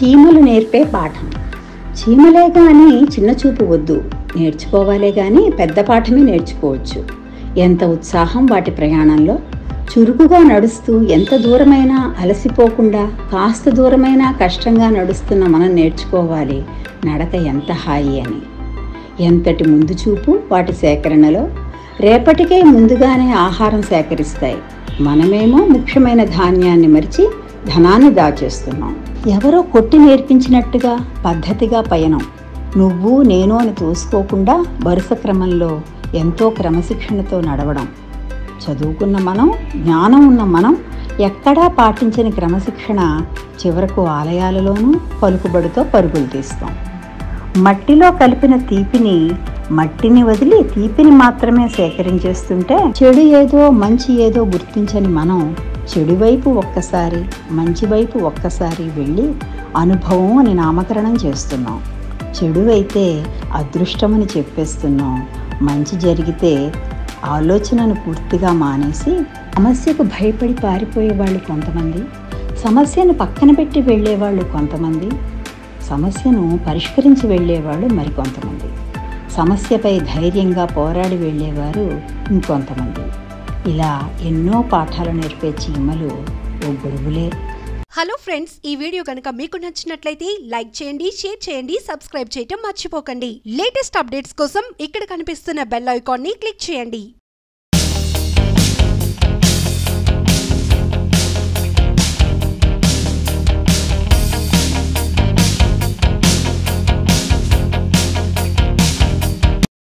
చీమలు నేర్పే పాఠం చీమలే కానీ చిన్న చూపు వద్దు నేర్చుకోవాలే కానీ పెద్ద పాఠమే నేర్చుకోవచ్చు ఎంత ఉత్సాహం వాటి ప్రయాణంలో చురుకుగా నడుస్తూ ఎంత దూరమైనా అలసిపోకుండా కాస్త దూరమైనా కష్టంగా నడుస్తున్న మనం నేర్చుకోవాలి నడక ఎంత హాయి అని ఎంతటి ముందు చూపు వాటి సేకరణలో రేపటికే ముందుగానే ఆహారం సేకరిస్తాయి మనమేమో ముఖ్యమైన ధాన్యాన్ని మరిచి ధనాన్ని దాచేస్తున్నాం ఎవరో కొట్టి నేర్పించినట్టుగా పద్ధతిగా పయనం నువ్వు నేను అని తోసుకోకుండా వరుస క్రమంలో ఎంతో క్రమశిక్షణతో నడవడం చదువుకున్న మనం జ్ఞానం ఉన్న మనం ఎక్కడా పాటించని క్రమశిక్షణ చివరకు ఆలయాలలోనూ పలుకుబడితో పరుగులు తీస్తాం మట్టిలో కలిపిన తీపిని మట్టిని వదిలి తీపిని మాత్రమే సేకరించేస్తుంటే చెడు ఏదో మంచి ఏదో గుర్తించని మనం చెడు వైపు ఒక్కసారి మంచి వైపు ఒక్కసారి వెళ్ళి అనుభవం అని నామకరణం చేస్తున్నాం చెడు అయితే అదృష్టమని చెప్పేస్తున్నాం మంచి జరిగితే ఆలోచనను పూర్తిగా మానేసి సమస్యకు భయపడి పారిపోయే వాళ్ళు కొంతమంది సమస్యను పక్కన పెట్టి వెళ్ళేవాళ్ళు కొంతమంది సమస్యను పరిష్కరించి వెళ్ళేవాళ్ళు మరికొంతమంది సమస్యపై ధైర్యంగా పోరాడి వెళ్ళేవారు ఇంకొంతమంది ఇలా ఎన్నో పాఠాలు నేర్పే చీమలు ఓ గురువులే హలో ఫ్రెండ్స్ ఈ వీడియో కనుక మీకు నచ్చినట్లయితే లైక్ చేయండి షేర్ చేయండి సబ్స్క్రైబ్ చేయటం మర్చిపోకండి లేటెస్ట్ అప్డేట్స్ కోసం ఇక్కడ కనిపిస్తున్న బెల్ ఐకాన్ని క్లిక్ చేయండి